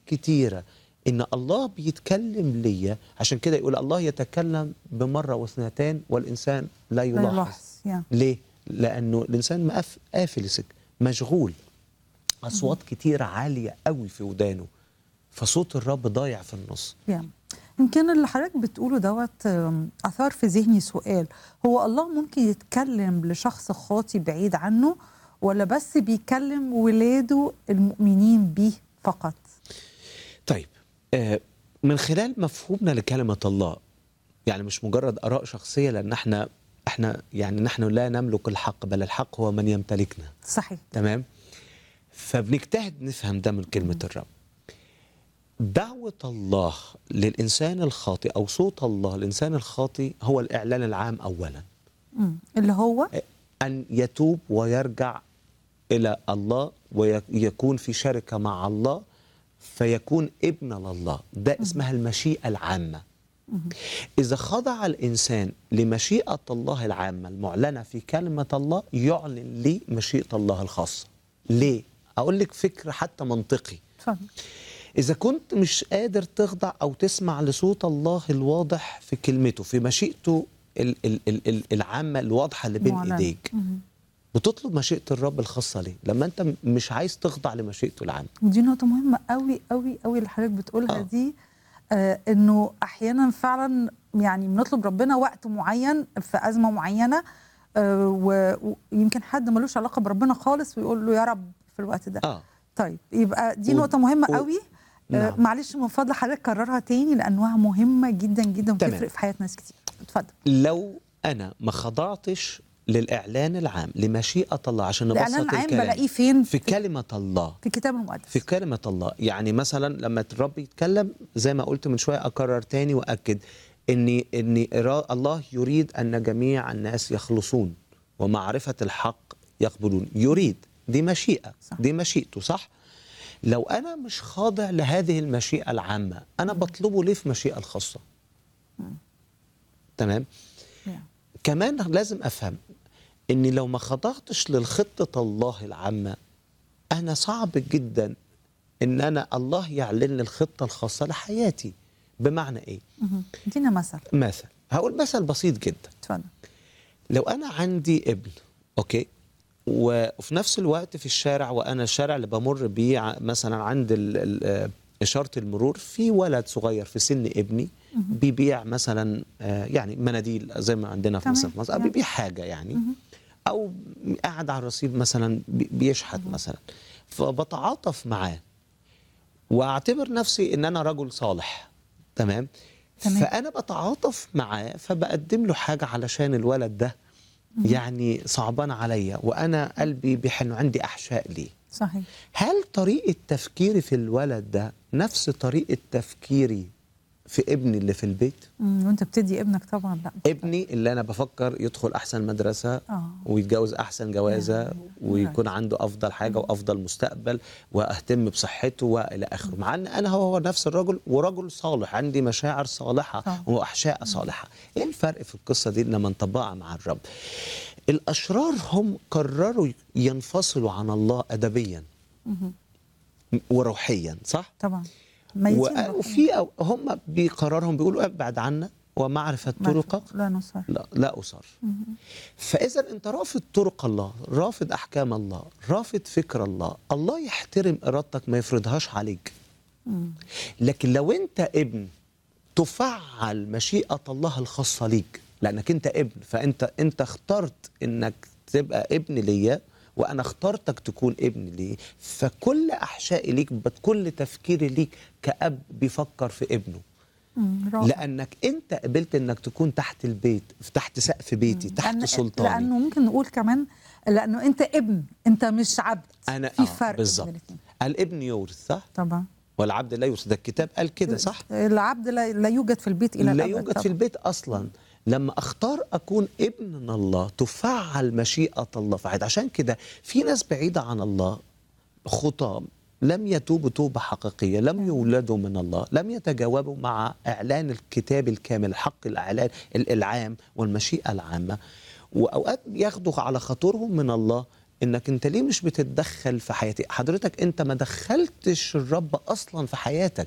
كتيرة إن الله بيتكلم ليا عشان كده يقول الله يتكلم بمرة واثنتان والإنسان لا لا يلاحظ يلاحظ يا. ليه؟ لأنه الإنسان مقف- قافل سك مشغول أصوات كتيرة عالية قوي في ودانه فصوت الرب ضايع في النص يا. يمكن اللي حضرتك بتقوله دوت آم، اثار في ذهني سؤال هو الله ممكن يتكلم لشخص خاطي بعيد عنه ولا بس بيكلم ولاده المؤمنين بيه فقط طيب آه، من خلال مفهومنا لكلمة الله يعني مش مجرد آراء شخصية لأن احنا احنا يعني نحن لا نملك الحق بل الحق هو من يمتلكنا صحيح تمام فبنجتهد نفهم ده من كلمة الرب دعوة الله للإنسان الخاطئ أو صوت الله للإنسان الخاطئ هو الإعلان العام أولا مم. اللي هو أن يتوب ويرجع إلى الله ويكون في شركة مع الله فيكون ابن لله ده اسمها المشيئة العامة إذا خضع الإنسان لمشيئة الله العامة المعلنة في كلمة الله يعلن لي مشيئة الله الخاصة ليه؟ أقول لك فكر حتى منطقي اتفضل إذا كنت مش قادر تخضع أو تسمع لصوت الله الواضح في كلمته في مشيئته ال- ال- ال- ال- العامة الواضحة اللي بين معلن. إيديك مم. بتطلب مشيئة الرب الخاصة ليه؟ لما أنت م- مش عايز تخضع لمشيئته العامة دي نقطة مهمة قوي قوي قوي اللي حضرتك بتقولها آه. دي آه انه احيانا فعلا يعني بنطلب ربنا وقت معين في ازمة معينة آه و- ويمكن حد ملوش علاقة بربنا خالص ويقول له يا رب في الوقت ده آه طيب يبقى دي و- نقطة مهمة و- قوي آه نعم. معلش من فضل حضرتك كررها تاني لانها مهمة جدا جدا تمام. وبتفرق في حياة ناس كتير اتفضل لو أنا ما خضعتش للإعلان العام لمشيئة الله عشان نبسط الاعلان العام الكلام بلاقيه فين في كلمة الله في الكتاب المقدس في كلمة الله يعني مثلا لما الرب يتكلم زي ما قلت من شوية أكرر تاني وأكد إن إن إرا- الله يريد أن جميع الناس يخلصون ومعرفة الحق يقبلون يريد دي مشيئة صح. دي مشيئته صح لو أنا مش خاضع لهذه المشيئة العامة أنا بطلبه ليه في مشيئة الخاصة تمام نعم. كمان لازم افهم ان لو ما خضعتش للخطه الله العامه انا صعب جدا ان انا الله يعلن لي الخطه الخاصه لحياتي بمعنى ايه مهم. ادينا مثل مثل هقول مثل بسيط جدا اتفضل لو انا عندي ابن اوكي وفي نفس الوقت في الشارع وانا الشارع اللي بمر بيه ع- مثلا عند ال- ال- آه، اشاره المرور في ولد صغير في سن ابني بيبيع مثلا آه، يعني مناديل زي ما عندنا في تمام. مصر في مصر أو نعم. بيبيع حاجه يعني او قاعد على الرصيف مثلا بي- بيشحت مثلا فبتعاطف معاه واعتبر نفسي ان انا رجل صالح تمام تمام. فانا بتعاطف معاه فبقدم له حاجه علشان الولد ده يعني صعبان عليا وانا قلبي بيحن عندي احشاء ليه صحيح هل طريقه تفكيري في الولد ده نفس طريقه تفكيري في ابني اللي في البيت مم. وانت بتدي ابنك طبعا لا ابني اللي انا بفكر يدخل احسن مدرسه آه. ويتجوز احسن جوازه يعني. ويكون عنده افضل حاجه وافضل مستقبل واهتم بصحته والى اخره مع ان انا هو هو نفس الرجل ورجل صالح عندي مشاعر صالحه آه. واحشاء صالحه ايه الفرق في القصه دي لما نطبقها مع الرب الاشرار هم قرروا ينفصلوا عن الله ادبيا وروحيا صح طبعا ميتين و- روحياً. وفي أو- هم بقرارهم بيقولوا ابعد عنا ومعرفه طرقك لا نصر لا لا أصر فإذا أنت رافض طرق الله رافض أحكام الله رافض فكر الله الله يحترم إرادتك ما يفرضهاش عليك لكن لو أنت ابن تفعل مشيئة الله الخاصة ليك لأنك أنت ابن فأنت أنت اخترت أنك تبقى ابن ليا وأنا اخترتك تكون ابن لي فكل أحشائي ليك كل تفكيري ليك كأب بيفكر في ابنه مم. رائع. لانك انت قبلت انك تكون تحت البيت تحت سقف بيتي تحت لأن- سلطاني لانه ممكن نقول كمان لانه انت ابن انت مش عبد انا في آه، فرق بالظبط بين الاثنين الابن يورث صح طبعا والعبد لا يورث ده الكتاب قال كده صح العبد لا, لا يوجد في البيت الى لا الابد يوجد طبعاً. في البيت اصلا لما اختار اكون ابن من الله تفعل مشيئه الله فعد عشان كده في ناس بعيده عن الله خطام لم يتوبوا توبة حقيقية لم يولدوا من الله لم يتجاوبوا مع إعلان الكتاب الكامل حق الإعلان العام والمشيئة العامة وأوقات ياخدوا على خاطرهم من الله انك انت ليه مش بتتدخل في حياتي حضرتك انت ما دخلتش الرب اصلا في حياتك